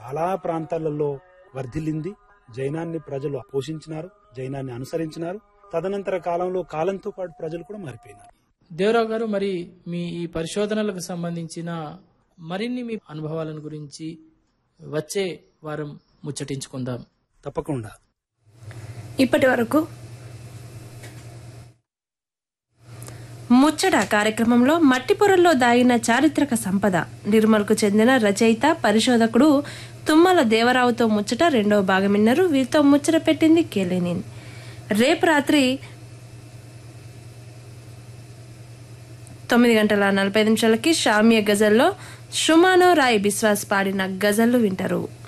చాలా ప్రాంతాలలో వర్ధిల్లింది జైనాన్ని ప్రజలు పోషించినారు జైనాన్ని అనుసరించినారు తదనంతర కాలంలో కాలంతో పాటు ప్రజలు కూడా మారిపోయినారు దేవరావు గారు మరి మీ ఈ పరిశోధనలకు సంబంధించిన మరిన్ని మీ అనుభవాలను గురించి వచ్చే వారం ముచ్చటించుకుందాం తప్పకుండా ఇప్పటి వరకు ముచ్చట కార్యక్రమంలో మట్టి పొరల్లో దాగిన చారిత్రక సంపద నిర్మల్కు చెందిన రచయిత పరిశోధకుడు తుమ్మల దేవరావుతో ముచ్చట రెండవ భాగం విన్నారు వీరితో ముచ్చట పెట్టింది కేలేనిన్ రేపు రాత్రి తొమ్మిది గంటల నలభై నిమిషాలకి షామియ గజల్లో షుమానో రాయ్ బిస్వాస్ పాడిన గజల్లు వింటారు